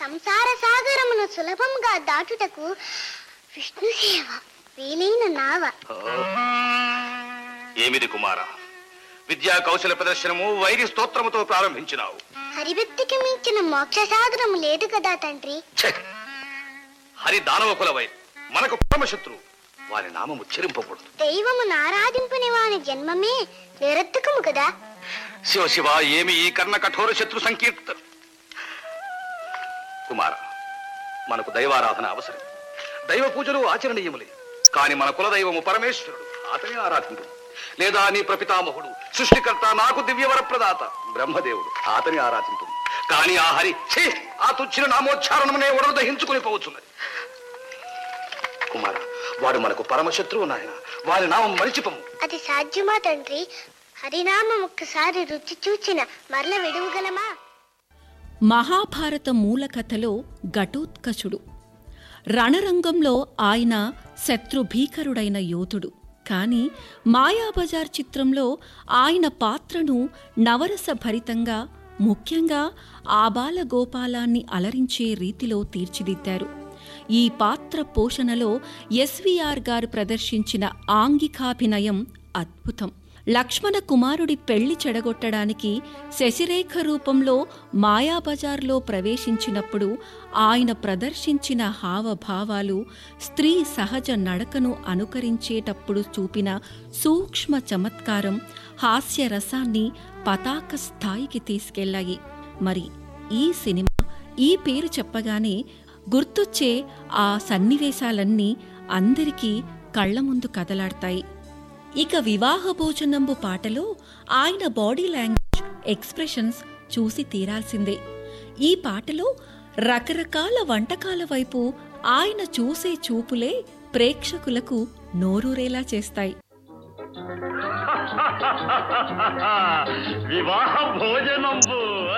సంసార సాగరమును సులభంగా దాటుటకు విష్ణు సేవ వీలైన నావ ఏమిది కుమార విద్యా కౌశల ప్రదర్శనము వైరి స్తోత్రముతో ప్రారంభించినావు హరిభక్తికి మించిన మోక్ష సాగరము లేదు కదా తండ్రి ఛే! హరి దానవ కులవై మనకు పరమశత్రువు వారి నామము ఉచ్చరింపకూడదు దైవమును ఆరాధింపని వాని జన్మమే నిరర్థకము కదా శివ శివ ఏమి ఈ కర్ణ కఠోర శత్రు సంకీర్తన కుమార మనకు దైవారాధన అవసరం దైవ పూజలు ఆచరణీయములే కాని మన కులదైవము పరమేశ్వరుడు అతనే ఆరాధించు లేదా నీ ప్రపితామహుడు సృష్టికర్త నాకు దివ్యవర ప్రదాత బ్రహ్మదేవుడు అతని ఆరాధించు కాని ఆ హరి ఛీ, ఆ తుచ్చిన నామోచ్చారణమునే ఒడలు దహించుకుని పోవచ్చున్నది కుమార వాడు మనకు పరమశత్రువు నాయన వారి నామం మరిచిపము అది సాధ్యమా తండ్రి హరినామం ఒక్కసారి రుచి చూచిన మరల విడువగలమా మహాభారత మూల కథలో ఘటోత్కచుడు రణరంగంలో ఆయన శత్రుభీకరుడైన యోధుడు కాని మాయాబజార్ చిత్రంలో ఆయన పాత్రను నవరస భరితంగా ముఖ్యంగా ఆబాల గోపాలాన్ని అలరించే రీతిలో తీర్చిదిద్దారు ఈ పాత్ర పోషణలో ఎస్వీఆర్ గారు ప్రదర్శించిన ఆంగికాభినయం అద్భుతం లక్ష్మణ కుమారుడి పెళ్లి చెడగొట్టడానికి శశిరేఖ రూపంలో మాయాబజార్లో ప్రవేశించినప్పుడు ఆయన ప్రదర్శించిన హావభావాలు స్త్రీ సహజ నడకను అనుకరించేటప్పుడు చూపిన సూక్ష్మ చమత్కారం హాస్యరసాన్ని పతాక స్థాయికి తీసుకెళ్లాయి మరి ఈ సినిమా ఈ పేరు చెప్పగానే గుర్తొచ్చే ఆ సన్నివేశాలన్నీ అందరికీ కళ్ల ముందు కదలాడతాయి ఇక వివాహ భోజనంబు పాటలో ఆయన బాడీ లాంగ్వేజ్ ఎక్స్ప్రెషన్స్ చూసి తీరాల్సిందే ఈ పాటలో రకరకాల వంటకాల వైపు ఆయన చూసే చూపులే ప్రేక్షకులకు నోరూరేలా చేస్తాయి వివాహ భోజనంబు